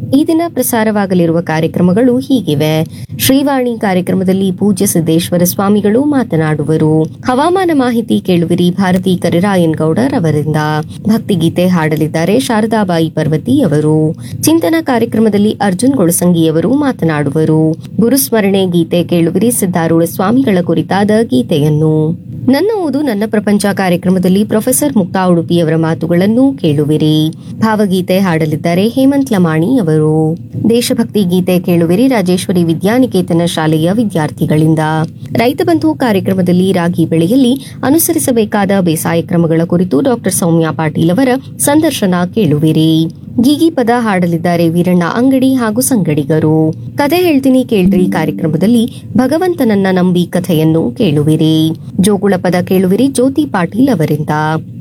ಈ ದಿನ ಪ್ರಸಾರವಾಗಲಿರುವ ಕಾರ್ಯಕ್ರಮಗಳು ಹೀಗಿವೆ ಶ್ರೀವಾಣಿ ಕಾರ್ಯಕ್ರಮದಲ್ಲಿ ಪೂಜ್ಯ ಸಿದ್ದೇಶ್ವರ ಸ್ವಾಮಿಗಳು ಮಾತನಾಡುವರು ಹವಾಮಾನ ಮಾಹಿತಿ ಕೇಳುವಿರಿ ಭಾರತಿ ಕರಿರಾಯನ್ ಗೌಡರ್ ಅವರಿಂದ ಭಕ್ತಿಗೀತೆ ಹಾಡಲಿದ್ದಾರೆ ಶಾರದಾಬಾಯಿ ಪರ್ವತಿ ಅವರು ಚಿಂತನ ಕಾರ್ಯಕ್ರಮದಲ್ಲಿ ಅರ್ಜುನ್ ಗೊಳಸಂಗಿಯವರು ಮಾತನಾಡುವರು ಗುರುಸ್ಮರಣೆ ಗೀತೆ ಕೇಳುವಿರಿ ಸಿದ್ದಾರೂಢ ಸ್ವಾಮಿಗಳ ಕುರಿತಾದ ಗೀತೆಯನ್ನು ನನ್ನ ಓದು ನನ್ನ ಪ್ರಪಂಚ ಕಾರ್ಯಕ್ರಮದಲ್ಲಿ ಪ್ರೊಫೆಸರ್ ಮುಕ್ತಾ ಉಡುಪಿಯವರ ಮಾತುಗಳನ್ನು ಕೇಳುವಿರಿ ಭಾವಗೀತೆ ಹಾಡಲಿದ್ದಾರೆ ಹೇಮಂತ್ ಲಮಾಣಿ ಅವರು ದೇಶಭಕ್ತಿ ಗೀತೆ ಕೇಳುವಿರಿ ರಾಜೇಶ್ವರಿ ವಿದ್ಯಾನಿಕೇತನ ಶಾಲೆಯ ವಿದ್ಯಾರ್ಥಿಗಳಿಂದ ರೈತ ಬಂಧು ಕಾರ್ಯಕ್ರಮದಲ್ಲಿ ರಾಗಿ ಬೆಳೆಯಲ್ಲಿ ಅನುಸರಿಸಬೇಕಾದ ಬೇಸಾಯ ಕ್ರಮಗಳ ಕುರಿತು ಡಾಕ್ಟರ್ ಸೌಮ್ಯ ಪಾಟೀಲ್ ಅವರ ಸಂದರ್ಶನ ಕೇಳುವಿರಿ ಗೀಗಿ ಪದ ಹಾಡಲಿದ್ದಾರೆ ವೀರಣ್ಣ ಅಂಗಡಿ ಹಾಗೂ ಸಂಗಡಿಗರು ಕತೆ ಹೇಳ್ತೀನಿ ಕೇಳ್ರಿ ಕಾರ್ಯಕ್ರಮದಲ್ಲಿ ಭಗವಂತನನ್ನ ನಂಬಿ ಕಥೆಯನ್ನು ಕೇಳುವಿರಿ ಜೋಗುಳ ಪದ ಕೇಳುವಿರಿ ಜ್ಯೋತಿ ಪಾಟೀಲ್ ಅವರಿಂದ